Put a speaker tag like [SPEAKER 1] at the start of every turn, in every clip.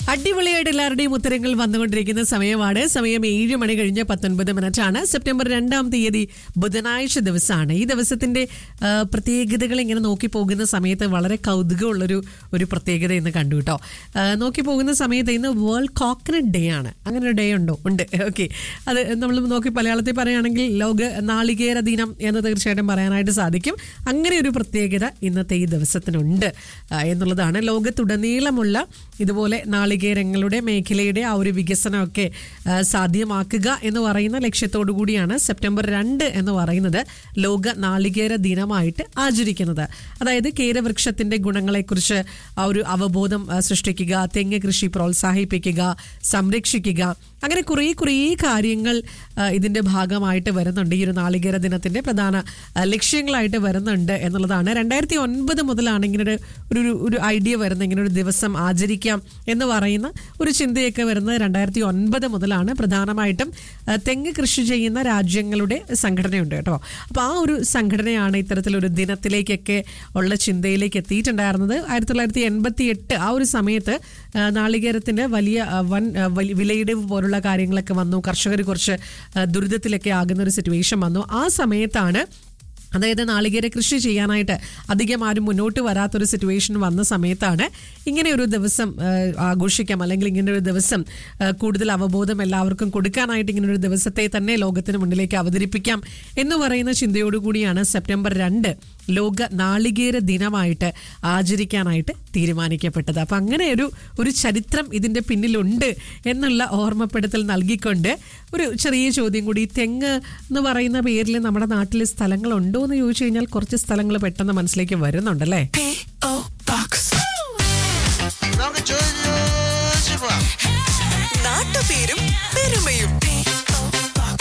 [SPEAKER 1] അടിപൊളിയായിട്ട് എല്ലാവരുടെയും ഉത്തരങ്ങൾ വന്നുകൊണ്ടിരിക്കുന്ന സമയമാണ് സമയം ഏഴ് മണി കഴിഞ്ഞ് പത്തൊൻപത് മിനിറ്റ് ആണ് സെപ്റ്റംബർ രണ്ടാം തീയതി ബുധനാഴ്ച ദിവസമാണ് ഈ ദിവസത്തിന്റെ ആ, പ്രത്യേകതകൾ ഇങ്ങനെ നോക്കി പോകുന്ന സമയത്ത് വളരെ കൗതുകമുള്ളൊരു ഒരു പ്രത്യേകത ഇന്ന് കണ്ടു കേട്ടോ ആ, നോക്കി പോകുന്ന സമയത്ത് ഇന്ന് വേൾഡ് കോക്കനട്ട് ഡേ ആണ് അങ്ങനെ ഒരു ഡേ ഉണ്ടോ ഉണ്ട് ഓക്കെ അത് നമ്മൾ നോക്കി മലയാളത്തിൽ പറയുകയാണെങ്കിൽ ലോക നാളികേര ദിനം എന്ന് തീർച്ചയായിട്ടും പറയാനായിട്ട് സാധിക്കും അങ്ങനെ ഒരു പ്രത്യേകത ഇന്നത്തെ ഈ ദിവസത്തിനുണ്ട് ആ, എന്നുള്ളതാണ് ലോകത്തുടനീളമുള്ള ഇതുപോലെ നാളികേരങ്ങളുടെ മേഖലയുടെ ആ ഒരു വികസനമൊക്കെ ആ, സാധ്യമാക്കുക എന്ന് പറയുന്ന ലക്ഷ്യത്തോടു കൂടിയാണ് സെപ്റ്റംബർ രണ്ട് എന്ന് പറയുന്നത് ലോക നാളികേര ദിനമായിട്ട് ആചരിക്കുന്നത് അതായത് കേരവൃക്ഷത്തിന്റെ ഗുണങ്ങളെക്കുറിച്ച് ആ ഒരു അവബോധം ആ, സൃഷ്ടിക്കുക തെങ്ങ് കൃഷി പ്രോത്സാഹിപ്പിക്കുക സംരക്ഷിക്കുക അങ്ങനെ കുറേ കുറേ കാര്യങ്ങൾ ആ, ഇതിന്റെ ഭാഗമായിട്ട് വരുന്നുണ്ട് ഈ ഒരു നാളികേര ദിനത്തിന്റെ പ്രധാന ആ, ലക്ഷ്യങ്ങളായിട്ട് വരുന്നുണ്ട് എന്നുള്ളതാണ് രണ്ടായിരത്തി ഒൻപത് മുതലാണ് ഇങ്ങനെ ഒരു ഒരു ഒരു ഐഡിയ വരുന്നത് ഇങ്ങനെ ഒരു ദിവസം ആചരിക്കാം എന്ന് പറയുന്ന ഒരു ചിന്തയൊക്കെ വരുന്നത് രണ്ടായിരത്തി ഒൻപത് മുതലാണ് പ്രധാനമായിട്ടും ആ, തെങ്ങ് കൃഷി ചെയ്യുന്ന രാജ്യങ്ങളുടെ സംഘടനയുണ്ട് കേട്ടോ അപ്പോൾ ആ ഒരു സംഘടനയാണ് ഇത്തരത്തിലൊരു ദിനത്തിലേക്കൊക്കെ ഉള്ള ചിന്തയിലേക്ക് എത്തിയിട്ടുണ്ടായിരുന്നത് ആയിരത്തി തൊള്ളായിരത്തി എൺപത്തി എട്ട് ആ ഒരു സമയത്ത് ആ, നാളികേരത്തിന്റെ വലിയ ആ, വൻ ആ, വലി- വിലയിടിവ് പോലുള്ള കാര്യങ്ങളൊക്കെ വന്നു കർഷകർ കുറച്ച് ആ, ദുരിതത്തിലൊക്കെ ആകുന്ന ഒരു സിറ്റുവേഷൻ വന്നു ആ സമയത്താണ് അതായത് നാളികേര കൃഷി ചെയ്യാനായിട്ട് അധികം ആരും മുന്നോട്ട് വരാത്തൊരു സിറ്റുവേഷൻ വന്ന സമയത്താണ് ഇങ്ങനെ ഒരു ദിവസം ആ, ആഘോഷിക്കാം അല്ലെങ്കിൽ ഇങ്ങനെ ഒരു ദിവസം ആ, കൂടുതൽ അവബോധം എല്ലാവർക്കും കൊടുക്കാനായിട്ട് ഇങ്ങനെ ഒരു ദിവസത്തെ തന്നെ ലോകത്തിന് മുന്നിലേക്ക് അവതരിപ്പിക്കാം എന്ന് പറയുന്ന ചിന്തയോടുകൂടിയാണ് സെപ്റ്റംബർ രണ്ട് ലോക നാളികേര ദിനമായിട്ട് ആചരിക്കാനായിട്ട് തീരുമാനിക്കപ്പെട്ടത് അപ്പം അങ്ങനെ ഒരു ഒരു ചരിത്രം ഇതിൻ്റെ പിന്നിലുണ്ട് എന്നുള്ള ഓർമ്മപ്പെടുത്തൽ നൽകിക്കൊണ്ട് ഒരു ചെറിയ ചോദ്യം കൂടി ഈ തെങ്ങ് എന്ന് പറയുന്ന പേരിൽ നമ്മുടെ നാട്ടിൽ സ്ഥലങ്ങളുണ്ടോ എന്ന് ചോദിച്ചു കഴിഞ്ഞാൽ കുറച്ച് സ്ഥലങ്ങൾ പെട്ടെന്ന് മനസ്സിലേക്ക് വരുന്നുണ്ടല്ലേ
[SPEAKER 2] P.O. Box.
[SPEAKER 3] നമുക്ക് ചോദിച്ചു പോവാം
[SPEAKER 2] നാട്ടുപേരും പെരുമയും P.O. Box.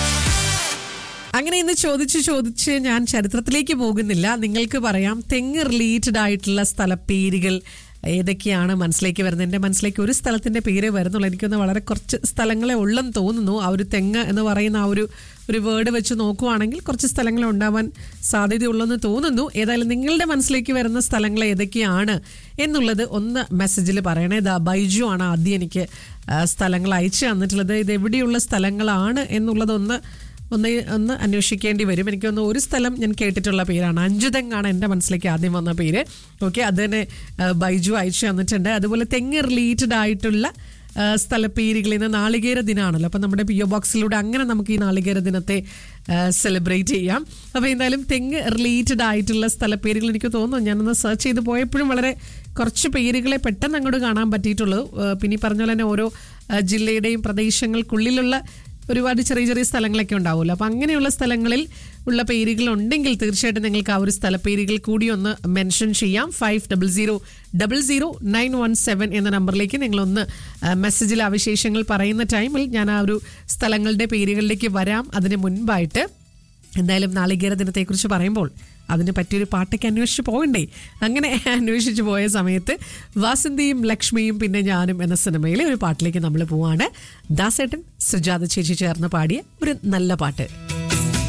[SPEAKER 1] അങ്ങനെ ഇന്ന് ചോദിച്ച് ചോദിച്ച് ഞാൻ ചരിത്രത്തിലേക്ക് പോകുന്നില്ല നിങ്ങൾക്ക് പറയാം തെങ്ങ് റിലേറ്റഡ് ആയിട്ടുള്ള സ്ഥലപ്പേരുകൾ ഏതൊക്കെയാണ് മനസ്സിലേക്ക് വരുന്നത് എൻ്റെ മനസ്സിലേക്ക് ഒരു സ്ഥലത്തിൻ്റെ പേര് വരുന്നുള്ളൂ എനിക്കൊന്ന് വളരെ കുറച്ച് സ്ഥലങ്ങളെ ഉള്ളെന്ന് തോന്നുന്നു ആ ഒരു തെങ്ങ് എന്ന് പറയുന്ന ആ ഒരു ഒരു വേർഡ് വെച്ച് നോക്കുവാണെങ്കിൽ കുറച്ച് സ്ഥലങ്ങൾ ഉണ്ടാവാൻ സാധ്യതയുള്ളെന്ന് തോന്നുന്നു ഏതായാലും നിങ്ങളുടെ മനസ്സിലേക്ക് വരുന്ന സ്ഥലങ്ങൾ ഏതൊക്കെയാണ് എന്നുള്ളത് ഒന്ന് മെസ്സേജിൽ പറയണേ ഇതാ ബൈജു ആണ് ആദ്യം എനിക്ക് ആ, സ്ഥലങ്ങൾ അയച്ചു തന്നിട്ടുള്ളത് ഇത് എവിടെയുള്ള സ്ഥലങ്ങളാണ് എന്നുള്ളതൊന്ന് ഒന്ന് ഒന്ന് അന്വേഷിക്കേണ്ടി വരും എനിക്കൊന്ന് ഒരു സ്ഥലം ഞാൻ കേട്ടിട്ടുള്ള പേരാണ് അഞ്ചുതെങ്ങാണ് എൻ്റെ മനസ്സിലേക്ക് ആദ്യം വന്ന പേര് ഓക്കെ അത് തന്നെ ആ, ബൈജു അയച്ചു തന്നിട്ടുണ്ട് അതുപോലെ തെങ്ങ് റിലേറ്റഡ് ആയിട്ടുള്ള ആ, സ്ഥലപ്പേരുകൾ ഇന്ന് നാളികേര ദിനമാണല്ലോ അപ്പം നമ്മുടെ പി ഒ ബോക്സിലൂടെ അങ്ങനെ നമുക്ക് ഈ നാളികേര ദിനത്തെ സെലിബ്രേറ്റ് ചെയ്യാം അപ്പോൾ എന്തായാലും തെങ്ങ് റിലേറ്റഡ് ആയിട്ടുള്ള സ്ഥലപ്പേരുകൾ എനിക്ക് തോന്നുന്നു ഞാനൊന്ന് സെർച്ച് ചെയ്ത് പോയപ്പോഴും വളരെ കുറച്ച് പേരുകളെ പെട്ടെന്ന് അങ്ങോട്ട് കാണാൻ പറ്റിയിട്ടുള്ളൂ ആ, പിന്നെ ഈ പറഞ്ഞ പോലെ തന്നെ ഓരോ ആ, ജില്ലയുടെയും പ്രദേശങ്ങൾക്കുള്ളിലുള്ള ഒരുപാട് ചെറിയ ചെറിയ സ്ഥലങ്ങളൊക്കെ ഉണ്ടാവുമല്ലോ അപ്പം അങ്ങനെയുള്ള സ്ഥലങ്ങളിൽ ഉള്ള പേരുകൾ ഉണ്ടെങ്കിൽ തീർച്ചയായിട്ടും നിങ്ങൾക്ക് ആ ഒരു സ്ഥലപ്പേരുകൾ കൂടി ഒന്ന് മെൻഷൻ ചെയ്യാം five double zero double zero nine one seven എന്ന നമ്പറിലേക്ക് നിങ്ങളൊന്ന് ആ, മെസ്സേജിൽ ആ വിശേഷങ്ങൾ പറയുന്ന ടൈമിൽ ഞാൻ ആ ഒരു സ്ഥലങ്ങളുടെ പേരുകളിലേക്ക് വരാം അതിന് മുൻപായിട്ട് എന്തായാലും നാളികേര ദിനത്തെക്കുറിച്ച് പറയുമ്പോൾ അതിന് പറ്റിയൊരു പാട്ടൊക്കെ അന്വേഷിച്ച് പോകണ്ടേ അങ്ങനെ അന്വേഷിച്ച് പോയ സമയത്ത് വാസന്തിയും ലക്ഷ്മിയും പിന്നെ ഞാനും എന്ന സിനിമയിലെ ഒരു പാട്ടിലേക്ക് നമ്മൾ പോവാണ് ദാസേട്ടൻ സുജാത ചേച്ചി ചേർന്ന് പാടിയ ഒരു നല്ല പാട്ട്